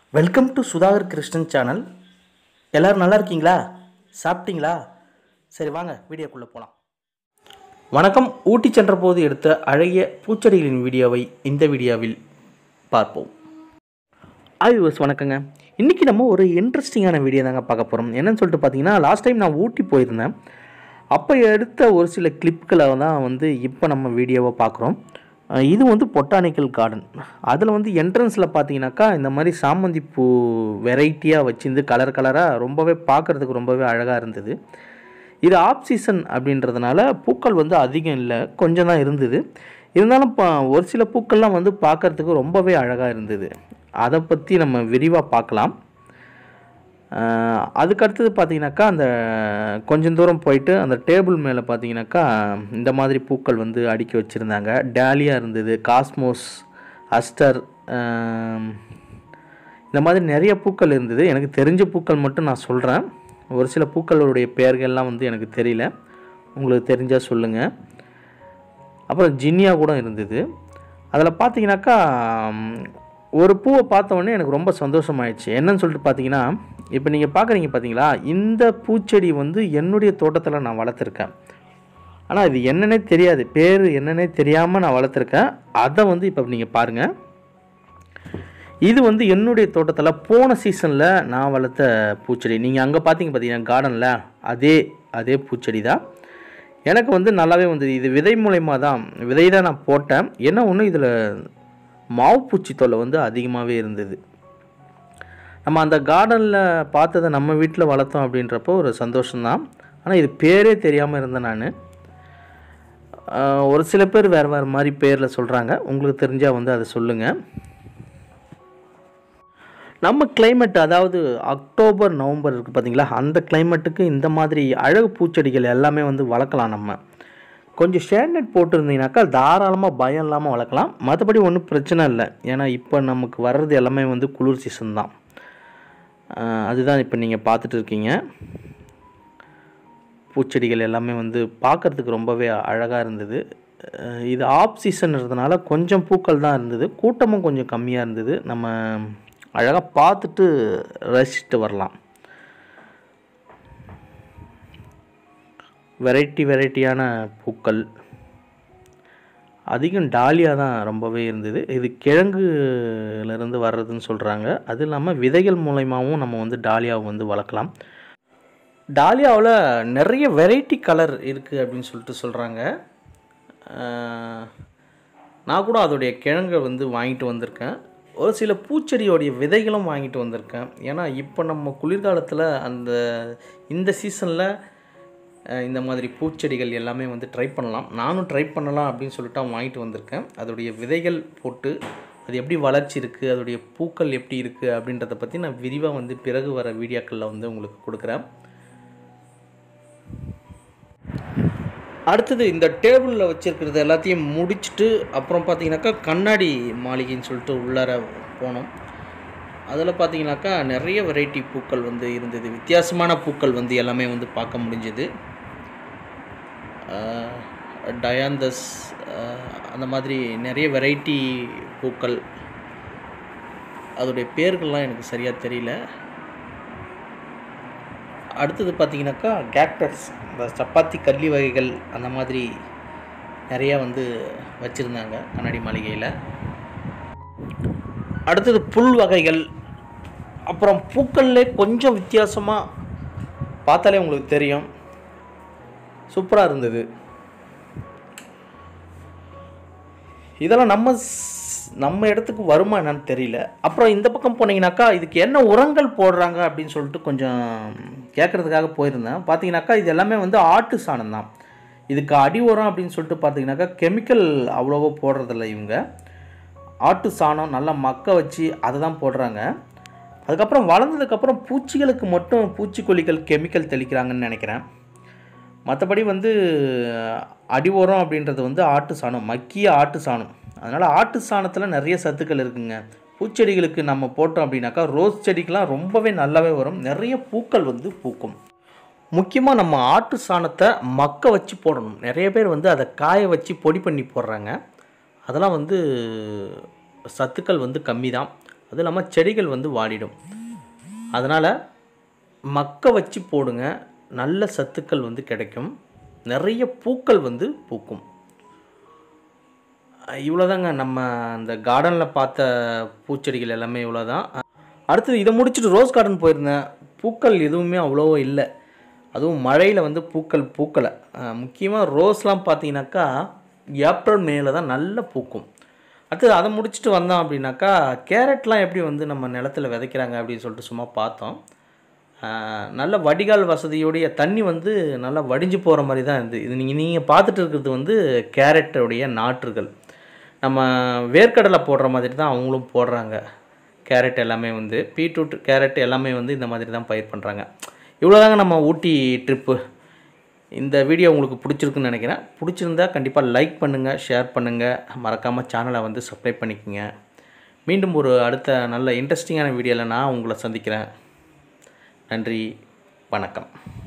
welcome to Sudhakar Krishnan channel எல்லோரும் நல்லா இருக்கீங்களா சாப்பிட்டீங்களா சரி வாங்க வீடியோக்குள்ளே போகலாம் வணக்கம் ஊட்டி சென்ற போது எடுத்த அழகிய பூச்செடிகளின் வீடியோவை இந்த வீடியோவில் பார்ப்போம் ஆய்வஸ் வணக்கங்க இன்றைக்கி நம்ம ஒரு இன்ட்ரெஸ்டிங்கான வீடியோ தாங்க பார்க்க போகிறோம் என்னன்னு சொல்லிட்டு பார்த்தீங்கன்னா லாஸ்ட் டைம் நான் ஊட்டி போயிருந்தேன் அப்போ எடுத்த ஒரு சில கிளிப்புகளை தான் வந்து இப்போ நம்ம வீடியோவை பார்க்குறோம் அஹ் இது வந்து பொட்டானிக்கல் கார்டன் அதில் வந்து என்ட்ரன்ஸில் பார்த்தீங்கன்னாக்கா இந்த மாதிரி சாமந்தி பூ வெரைட்டியாக வச்சிருந்து கலர் கலராக ரொம்பவே பார்க்குறதுக்கு ரொம்பவே அழகாக இருந்தது இது ஆஃப் சீசன் அப்படின்றதுனால பூக்கள் வந்து அதிகம் இல்லை கொஞ்சம் தான் இருந்தது இருந்தாலும் பா ஒரு சில பூக்கள்லாம் வந்து பார்க்குறதுக்கு ரொம்பவே அழகாக இருந்தது அதை பற்றி நம்ம விரிவாக பார்க்கலாம் ஆஹ் அதுக்கு அடுத்தது பார்த்தீங்கன்னாக்கா அந்த கொஞ்சம் தூரம் போயிட்டு அந்த டேபிள் மேலே பார்த்தீங்கன்னாக்கா இந்த மாதிரி பூக்கள் வந்து அடுக்கி வச்சுருந்தாங்க டேலியா இருந்தது காஸ்மோஸ் அஸ்டர் ஆம், இந்த மாதிரி நிறைய பூக்கள் இருந்தது எனக்கு தெரிஞ்ச பூக்கள் மட்டும் நான் சொல்கிறேன் ஒரு சில பூக்களுடைய பெயர்கள்லாம் வந்து எனக்கு தெரியல உங்களுக்கு தெரிஞ்சால் சொல்லுங்கள் அப்புறம் ஜின்னியா கூட இருந்தது அதில் பார்த்தீங்கன்னாக்கா ம், ஒரு பூவை பார்த்த உடனே எனக்கு ரொம்ப சந்தோஷமாயிடுச்சு என்னன்னு சொல்லிட்டு பார்த்தீங்கன்னா இப்போ நீங்கள் பார்க்குறீங்க பார்த்தீங்களா இந்த பூச்செடி வந்து என்னுடைய தோட்டத்தில் நான் வளர்த்துருக்கேன் ஆனால் இது என்னன்னே தெரியாது பேர் என்னன்னே தெரியாமல் நான் வளர்த்துருக்கேன் அதை வந்து இப்போ நீங்கள் பாருங்கள் இது வந்து என்னுடைய தோட்டத்தில் போன சீசனில் நான் வளர்த்த பூச்செடி நீங்கள் அங்கே பார்த்தீங்க பார்த்தீங்கன்னா கார்டனில் அதே அதே பூச்செடி தான் எனக்கு வந்து நல்லாவே வந்தது இது விதை மூலயமா தான் விதை தான் நான் போட்டேன் என்ன ஒன்று இதில் மாவு பூச்சி தொல்லை வந்து அதிகமாகவே இருந்தது நம்ம அந்த கார்டனில் பார்த்ததை நம்ம வீட்டில் வளர்த்தோம் அப்படின்றப்போ ஒரு சந்தோஷம்தான் ஆனால் இது பேரே தெரியாமல் இருந்தேன் நான் ஒரு சில பேர் வேறு வேறு மாதிரி பேரில் சொல்கிறாங்க உங்களுக்கு தெரிஞ்சால் வந்து அதை சொல்லுங்கள் நம்ம climate அதாவது அக்டோபர் நவம்பர் இருக்குது பார்த்தீங்களா அந்த கிளைமேட்டுக்கு இந்த மாதிரி அழகு பூச்செடிகள் எல்லாமே வந்து வளர்க்கலாம் நம்ம கொஞ்சம் ஷேட்நெட் போட்டிருந்தீங்கனாக்கா தாராளமாக பயம் இல்லாமல் வளர்க்கலாம் மற்றபடி ஒன்றும் பிரச்சனை இல்லை ஏன்னா இப்போ நமக்கு வர்றது எல்லாமே வந்து குளிர் சீசன் தான் ஆஹ் அதுதான் இப்போ நீங்கள் பார்த்துட்டு இருக்கீங்க பூச்செடிகள் எல்லாமே வந்து பார்க்கறதுக்கு ரொம்பவே அழகாக இருந்தது அஹ் இது ஆஃப் சீசன்றதுனால கொஞ்சம் பூக்கள் தான் இருந்தது கூட்டமும் கொஞ்சம் கம்மியாக இருந்தது நம்ம அழகாக பார்த்துட்டு ரசிச்சுட்டு வரலாம் வெரைட்டி வெரைட்டியான பூக்கள் அதிகம் டாலியா தான் ரொம்பவே இருந்தது இது கிழங்குலேருந்து வர்றதுன்னு சொல்கிறாங்க அது இல்லாமல் விதைகள் மூலயமாவும் நம்ம வந்து டாலியாவை வந்து வளர்க்கலாம் டாலியாவில் நிறைய வெரைட்டி கலர் இருக்குது அப்படின்னு சொல்லிட்டு சொல்கிறாங்க நான் கூட அதோடைய கிழங்கை வந்து வாங்கிட்டு வந்திருக்கேன் ஒரு சில பூச்செடியோடைய விதைகளும் வாங்கிட்டு வந்திருக்கேன் ஏன்னா இப்போ நம்ம குளிர்காலத்தில் அந்த இந்த சீசனில் இந்த மாதிரி பூச்செடிகள் எல்லாமே வந்து ட்ரை பண்ணலாம் நானும் ட்ரை பண்ணலாம் அப்படின்னு சொல்லிட்டு வாங்கிட்டு வந்திருக்கேன் அதோடைய விதைகள் போட்டு அது எப்படி வளர்ச்சி இருக்குது அதோடைய பூக்கள் எப்படி இருக்குது அப்படின்றத பற்றி நான் விரிவாக வந்து பிறகு வர வீடியோக்களில் வந்து உங்களுக்கு கொடுக்குறேன் அடுத்தது இந்த டேபிளில் வச்சுருக்கிறது எல்லாத்தையும் முடிச்சுட்டு அப்புறம் பார்த்தீங்கன்னாக்கா கண்ணாடி மாளிகைன்னு சொல்லிட்டு உள்ளார போனோம் அதில் பார்த்தீங்கன்னாக்கா நிறைய வெரைட்டி பூக்கள் வந்து இருந்தது வித்தியாசமான பூக்கள் வந்து எல்லாமே வந்து பார்க்க முடிஞ்சது டயாந்தஸ் அந்த மாதிரி நிறைய வெரைட்டி பூக்கள் அதோடைய பேர்கள்லாம் எனக்கு சரியாக தெரியல அடுத்தது பார்த்தீங்கன்னாக்கா கேக்டஸ் இந்த சப்பாத்தி கல்லி வகைகள் அந்த மாதிரி நிறையா வந்து வச்சுருந்தாங்க கண்ணாடி மாளிகையில் அடுத்தது புல் வகைகள் அப்புறம் பூக்கள்லே கொஞ்சம் வித்தியாசமாக பார்த்தாலே உங்களுக்கு தெரியும் சூப்பராக இருந்தது இதெல்லாம் நம்ம ஸ்- நம்ம இடத்துக்கு வருமா என்னன்னு தெரியல அப்புறம் இந்த பக்கம் போனீங்கன்னாக்கா இதுக்கு என்ன உரங்கள் போடுறாங்க அப்படின்னு சொல்லிட்டு கொஞ்சம் கேட்குறதுக்காக போயிருந்தேன் பார்த்தீங்கன்னாக்கா இது எல்லாமே வந்து ஆட்டு சாணம் தான் இதுக்கு அடி உரம் அப்படின்னு சொல்லிட்டு பார்த்தீங்கன்னாக்கா கெமிக்கல் அவ்வளோவா போடுறதில்ல இவங்க ஆட்டு சாணம் நல்லா மக்க வச்சு அதை தான் போடுறாங்க அதுக்கப்புறம் வளர்ந்ததுக்கப்புறம் பூச்சிகளுக்கு மட்டும் பூச்சிக்கொல்லிகள் கெமிக்கல் தெளிக்கிறாங்கன்னு நினைக்கிறேன் மற்றபடி வந்து அடி உரம் அப்படின்றது வந்து ஆட்டு சாணம் மக்கிய ஆட்டு சாணம் அதனால் ஆட்டு சாணத்தில் நிறைய சத்துக்கள் இருக்குங்க பூச்செடிகளுக்கு நம்ம போட்டோம் அப்படின்னாக்கா ரோஸ் செடிக்கெலாம் ரொம்பவே நல்லாவே வரும் நிறைய பூக்கள் வந்து பூக்கும் முக்கியமாக நம்ம ஆட்டு சாணத்தை மக்க வச்சு போடணும் நிறைய பேர் வந்து அதை காய வச்சு பொடி பண்ணி போடுறாங்க அதெல்லாம் வந்து சத்துக்கள் வந்து கம்மி தான் அதுவும் இல்லாமல் செடிகள் வந்து வாடிடும் அதனால் மக்க வச்சு போடுங்க நல்ல சத்துக்கள் வந்து கிடைக்கும் நிறைய பூக்கள் வந்து பூக்கும் இவ்வளோதாங்க நம்ம அந்த கார்டனில் பார்த்த பூச்செடிகள் எல்லாமே இவ்வளோதான் அடுத்தது இதை முடிச்சுட்டு ரோஸ் கார்டன் போயிருந்தேன் பூக்கள் எதுவுமே அவ்வளோவா இல்லை அதுவும் மழையில் வந்து பூக்கள் பூக்கலை முக்கியமாக ரோஸ்லாம் பார்த்தீங்கன்னாக்கா ஏப்ரல் மேல தான் நல்லா பூக்கும் அடுத்தது அதை முடிச்சுட்டு வந்தோம் அப்படின்னாக்கா கேரட்லாம் எப்படி வந்து நம்ம நிலத்துல விதைக்கிறாங்க அப்படின்னு சொல்லிட்டு சும்மா பார்த்தோம் ஆஹ் நல்ல வடிகால் வசதியுடைய தண்ணி வந்து நல்லா வடிஞ்சு போகிற மாதிரி தான் இருந்து இது நீங்கள் நீங்கள் பார்த்துட்டு இருக்கிறது வந்து கேரட்டுடைய நாற்றுகள் நம்ம வேர்க்கடலை போடுற மாதிரி தான் அவங்களும் போடுறாங்க கேரட் எல்லாமே வந்து பீட்ரூட் கேரட் எல்லாமே வந்து இந்த மாதிரி தான் பயிர் பண்ணுறாங்க இவ்வளோதாங்க நம்ம ஊட்டி ட்ரிப்பு இந்த வீடியோ உங்களுக்கு பிடிச்சிருக்குன்னு நினைக்கிறேன் பிடிச்சிருந்தா கண்டிப்பாக லைக் பண்ணுங்கள் ஷேர் பண்ணுங்கள் மறக்காமல் சேனலை வந்து சப்ஸ்கிரைப் பண்ணிக்கோங்க மீண்டும் ஒரு அடுத்த நல்ல இன்ட்ரெஸ்டிங்கான வீடியோவில் நான் உங்களை சந்திக்கிறேன் நன்றி வணக்கம்